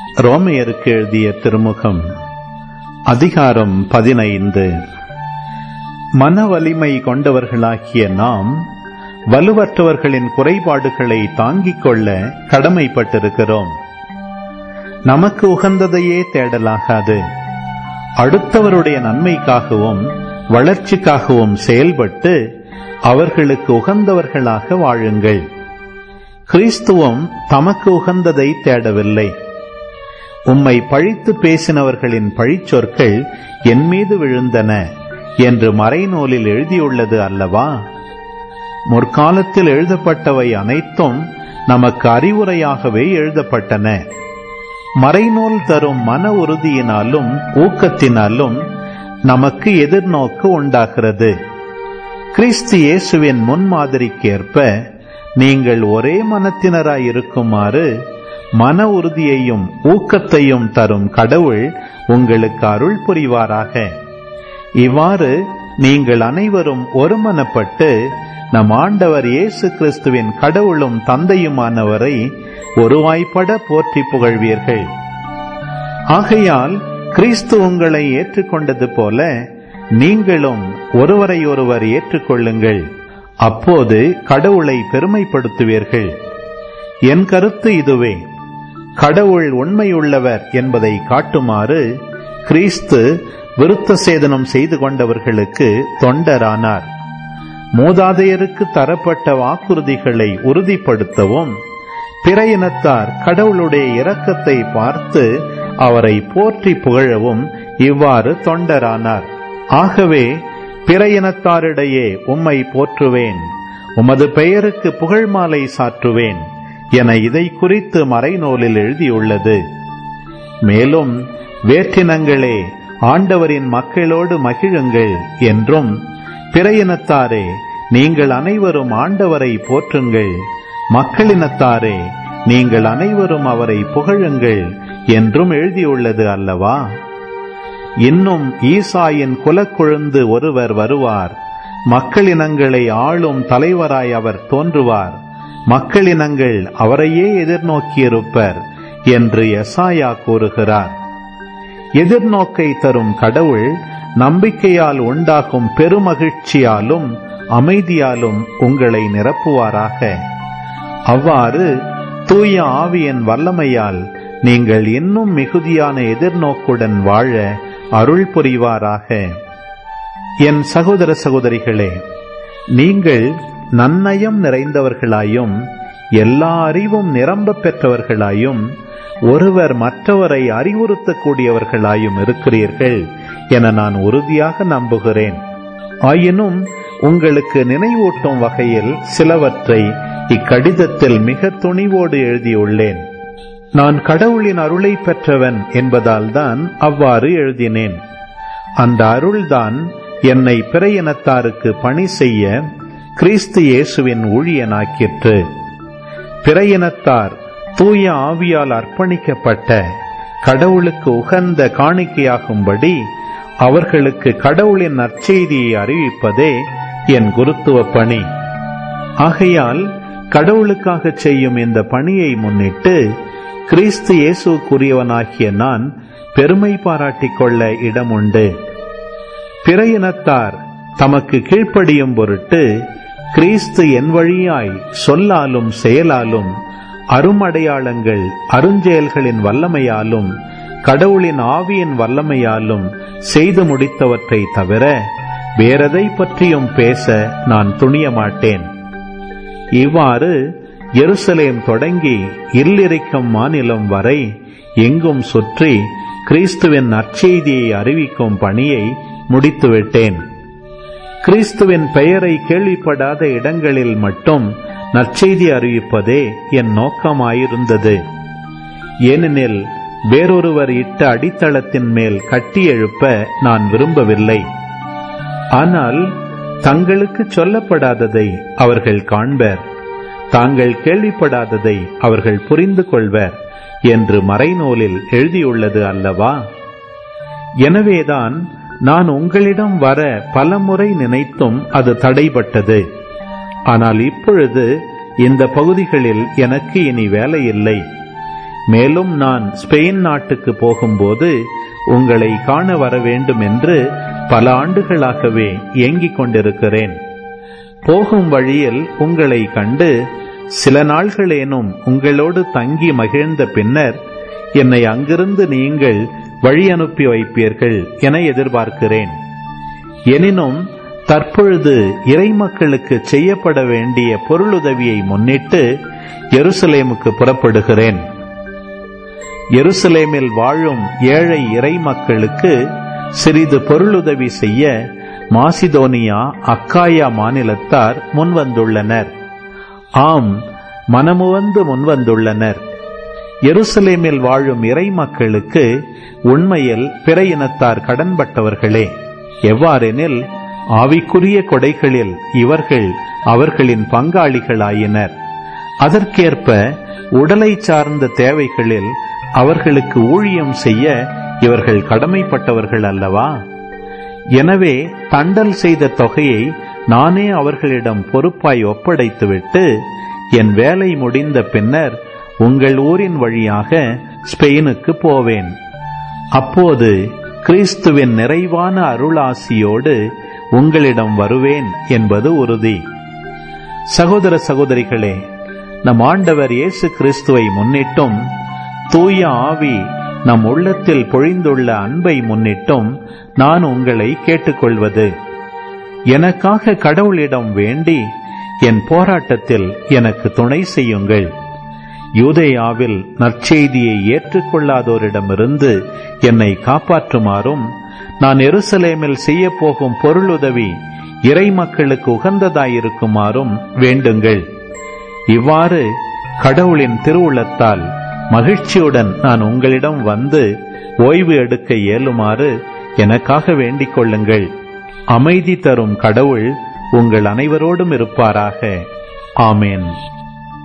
ரோமையருக்கு எழுதிய திருமுகம் அதிகாரம் பதினைந்து மன வலிமை கொண்டவர்களாகிய நாம் வலுவற்றவர்களின் குறைபாடுகளை தாங்கிக் கொள்ள கடமைப்பட்டிருக்கிறோம் நமக்கு உகந்ததையே தேடலாகாது அடுத்தவருடைய நன்மைக்காகவும் வளர்ச்சிக்காகவும் செயல்பட்டு அவர்களுக்கு உகந்தவர்களாக வாழுங்கள் கிறிஸ்துவம் தமக்கு உகந்ததை தேடவில்லை உம்மை பழித்து பேசினவர்களின் பழிச்சொற்கள் என் மீது விழுந்தன என்று மறைநூலில் எழுதியுள்ளது அல்லவா முற்காலத்தில் எழுதப்பட்டவை அனைத்தும் நமக்கு அறிவுரையாகவே எழுதப்பட்டன மறைநூல் தரும் மன உறுதியினாலும் ஊக்கத்தினாலும் நமக்கு எதிர்நோக்கு உண்டாகிறது கிறிஸ்து இயேசுவின் முன்மாதிரிக்கேற்ப நீங்கள் ஒரே மனத்தினராய் இருக்குமாறு மன உறுதியையும் ஊக்கத்தையும் தரும் கடவுள் உங்களுக்கு அருள் புரிவாராக இவ்வாறு நீங்கள் அனைவரும் ஒருமனப்பட்டு நம் ஆண்டவர் இயேசு கிறிஸ்துவின் கடவுளும் தந்தையுமானவரை ஒருவாய்ப்பட போற்றி புகழ்வீர்கள் ஆகையால் கிறிஸ்து உங்களை ஏற்றுக்கொண்டது போல நீங்களும் ஒருவரை ஒருவர் ஏற்றுக்கொள்ளுங்கள் அப்போது கடவுளை பெருமைப்படுத்துவீர்கள் என் கருத்து இதுவே கடவுள் உண்மையுள்ளவர் என்பதை காட்டுமாறு கிறிஸ்து விருத்த சேதனம் செய்து கொண்டவர்களுக்கு தொண்டரானார் மூதாதையருக்கு தரப்பட்ட வாக்குறுதிகளை உறுதிப்படுத்தவும் பிற இனத்தார் கடவுளுடைய இரக்கத்தை பார்த்து அவரை போற்றி புகழவும் இவ்வாறு தொண்டரானார் ஆகவே பிற இனத்தாரிடையே உம்மை போற்றுவேன் உமது பெயருக்கு புகழ் மாலை சாற்றுவேன் என இதை குறித்து மறைநூலில் எழுதியுள்ளது மேலும் வேற்றினங்களே ஆண்டவரின் மக்களோடு மகிழுங்கள் என்றும் பிற இனத்தாரே நீங்கள் அனைவரும் ஆண்டவரை போற்றுங்கள் மக்களினத்தாரே நீங்கள் அனைவரும் அவரை புகழுங்கள் என்றும் எழுதியுள்ளது அல்லவா இன்னும் ஈசாயின் குலக்கொழுந்து ஒருவர் வருவார் மக்களினங்களை ஆளும் தலைவராய் அவர் தோன்றுவார் மக்களினங்கள் அவரையே எதிர்நோக்கியிருப்பர் என்று எசாயா கூறுகிறார் எதிர்நோக்கை தரும் கடவுள் நம்பிக்கையால் உண்டாகும் பெருமகிழ்ச்சியாலும் அமைதியாலும் உங்களை நிரப்புவாராக அவ்வாறு தூய ஆவியின் வல்லமையால் நீங்கள் இன்னும் மிகுதியான எதிர்நோக்குடன் வாழ அருள் புரிவாராக என் சகோதர சகோதரிகளே நீங்கள் நன்னயம் நிறைந்தவர்களாயும் எல்லா அறிவும் நிரம்ப பெற்றவர்களாயும் ஒருவர் மற்றவரை அறிவுறுத்தக்கூடியவர்களாயும் இருக்கிறீர்கள் என நான் உறுதியாக நம்புகிறேன் ஆயினும் உங்களுக்கு நினைவூட்டும் வகையில் சிலவற்றை இக்கடிதத்தில் மிக துணிவோடு எழுதியுள்ளேன் நான் கடவுளின் அருளை பெற்றவன் என்பதால் தான் அவ்வாறு எழுதினேன் அந்த அருள்தான் என்னை பிற இனத்தாருக்கு பணி செய்ய கிறிஸ்து இயேசுவின் ஊழியனாக்கிற்று பிற இனத்தார் தூய ஆவியால் அர்ப்பணிக்கப்பட்ட கடவுளுக்கு உகந்த காணிக்கையாகும்படி அவர்களுக்கு கடவுளின் நற்செய்தியை அறிவிப்பதே என் குருத்துவ பணி ஆகையால் கடவுளுக்காக செய்யும் இந்த பணியை முன்னிட்டு கிறிஸ்து இயேசுக்குரியவனாகிய நான் பெருமை பாராட்டிக் கொள்ள இடம் உண்டு பிற இனத்தார் தமக்கு கீழ்ப்படியும் பொருட்டு கிறிஸ்து என் வழியாய் சொல்லாலும் செயலாலும் அருமடையாளங்கள் அருஞ்செயல்களின் வல்லமையாலும் கடவுளின் ஆவியின் வல்லமையாலும் செய்து முடித்தவற்றை தவிர வேறெதை பற்றியும் பேச நான் துணிய மாட்டேன் இவ்வாறு எருசலேம் தொடங்கி இல்லிரிக்கும் மாநிலம் வரை எங்கும் சுற்றி கிறிஸ்துவின் நற்செய்தியை அறிவிக்கும் பணியை முடித்துவிட்டேன் கிறிஸ்துவின் பெயரை கேள்விப்படாத இடங்களில் மட்டும் நற்செய்தி அறிவிப்பதே என் நோக்கமாயிருந்தது ஏனெனில் வேறொருவர் இட்ட அடித்தளத்தின் மேல் கட்டி எழுப்ப நான் விரும்பவில்லை ஆனால் தங்களுக்கு சொல்லப்படாததை அவர்கள் காண்பர் தாங்கள் கேள்விப்படாததை அவர்கள் புரிந்து கொள்வர் என்று மறைநூலில் எழுதியுள்ளது அல்லவா எனவேதான் நான் உங்களிடம் வர பலமுறை நினைத்தும் அது தடைபட்டது ஆனால் இப்பொழுது இந்த பகுதிகளில் எனக்கு இனி வேலையில்லை மேலும் நான் ஸ்பெயின் நாட்டுக்கு போகும்போது உங்களை காண வர வேண்டும் என்று பல ஆண்டுகளாகவே ஏங்கிக் கொண்டிருக்கிறேன் போகும் வழியில் உங்களை கண்டு சில நாள்களேனும் உங்களோடு தங்கி மகிழ்ந்த பின்னர் என்னை அங்கிருந்து நீங்கள் வழி அனுப்பி வைப்பீர்கள் என எதிர்பார்க்கிறேன் எனினும் தற்பொழுது இறைமக்களுக்கு செய்யப்பட வேண்டிய பொருளுதவியை முன்னிட்டு எருசலேமுக்கு புறப்படுகிறேன் எருசலேமில் வாழும் ஏழை இறை மக்களுக்கு சிறிது பொருளுதவி செய்ய மாசிதோனியா அக்காயா மாநிலத்தார் முன்வந்துள்ளனர் ஆம் மனமுவந்து முன்வந்துள்ளனர் எருசலேமில் வாழும் இறை மக்களுக்கு உண்மையில் பிற இனத்தார் கடன்பட்டவர்களே எவ்வாறெனில் ஆவிக்குரிய கொடைகளில் இவர்கள் அவர்களின் பங்காளிகளாயினர் அதற்கேற்ப உடலை சார்ந்த தேவைகளில் அவர்களுக்கு ஊழியம் செய்ய இவர்கள் கடமைப்பட்டவர்கள் அல்லவா எனவே தண்டல் செய்த தொகையை நானே அவர்களிடம் பொறுப்பாய் ஒப்படைத்துவிட்டு என் வேலை முடிந்த பின்னர் உங்கள் ஊரின் வழியாக ஸ்பெயினுக்கு போவேன் அப்போது கிறிஸ்துவின் நிறைவான அருளாசியோடு உங்களிடம் வருவேன் என்பது உறுதி சகோதர சகோதரிகளே நம் ஆண்டவர் இயேசு கிறிஸ்துவை முன்னிட்டும் தூய ஆவி நம் உள்ளத்தில் பொழிந்துள்ள அன்பை முன்னிட்டும் நான் உங்களை கேட்டுக்கொள்வது எனக்காக கடவுளிடம் வேண்டி என் போராட்டத்தில் எனக்கு துணை செய்யுங்கள் யூதேயாவில் நற்செய்தியை ஏற்றுக்கொள்ளாதோரிடமிருந்து என்னை காப்பாற்றுமாறும் நான் எருசலேமில் செய்ய போகும் பொருளுதவி இறை மக்களுக்கு உகந்ததாயிருக்குமாறும் வேண்டுங்கள் இவ்வாறு கடவுளின் திருவுளத்தால் மகிழ்ச்சியுடன் நான் உங்களிடம் வந்து ஓய்வு எடுக்க இயலுமாறு எனக்காக வேண்டிக் கொள்ளுங்கள் அமைதி தரும் கடவுள் உங்கள் அனைவரோடும் இருப்பாராக ஆமேன்